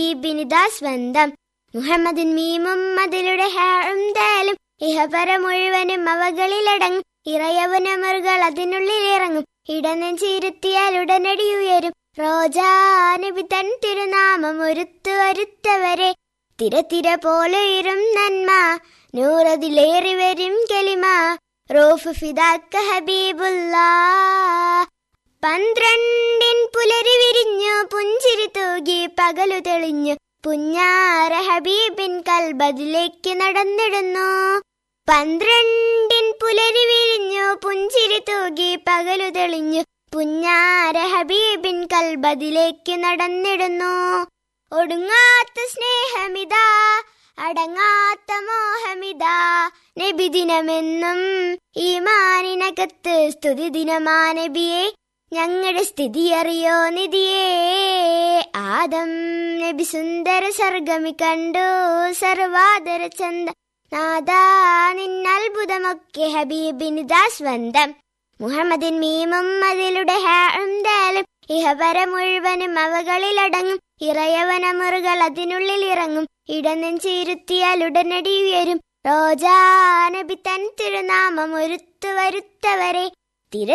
ഹബീബിനിതാ സ്വന്തം മുഹമ്മദിൻ മീമും അതിലൂടെ ഹാഴും ദാലും ഇഹപര മുഴുവനും അവകളിലടങ്ങും ഇറയവനമറുകൾ അതിനുള്ളിൽ ഇറങ്ങും ഇടനെഞ്ചിരുത്തിയാൽ ഉടനടി ഉയരും റോജാ നബി തൻ തിരുനാമം ഒരുത്തു വരുത്തവരെ തിര തിര പോലെ ഇരും നന്മ നൂറതിലേറി വരും കെലിമ റോഫ് ഫിദാക്ക ഹബീബുല്ലാ പന്ത്രണ്ടിൻ പുലരി വിരിഞ്ഞു പുഞ്ചിരി തൂകി പകലു തെളിഞ്ഞു പുഞ്ഞാര ഹബീബിൻ കൽബതിലേക്ക് നടന്നിടുന്നു പന്ത്രണ്ടിൻ പുലരി വിരിഞ്ഞു പുഞ്ചിരി തൂകി പകലു തെളിഞ്ഞു പുഞ്ഞാര ഹബീബിൻ കൽബതിലേക്ക് നടന്നിടുന്നു ഒടുങ്ങാത്ത സ്നേഹമിതാ അടങ്ങാത്ത മോഹമിതാ നബിദിനമെന്നും ഈ മാനിനകത്ത് സ്തുതി ദിനമാ നബിയെ ഞങ്ങളുടെ സ്ഥിതി അറിയോ നിധിയേ ആദം നബി സുന്ദര സർഗമി കണ്ടു സർവാദര ചന്ത നാദാ നിന്നത്ഭുതമൊക്കെ ഹബീബിനിതാ സ്വന്തം മുഹമ്മദിൻ മീമും അതിലൂടെ ഹാഴും ദാലും ഇഹപര മുഴുവനും അവകളിലടങ്ങും ഇറയവനമുറുകൾ അതിനുള്ളിൽ ഇറങ്ങും ഇടനെഞ്ചിരുത്തിയാൽ ഉടനടി ഉയരും റോജാ നബി തൻ തിരുനാമം ഒരുത്തു വരുത്തവരെ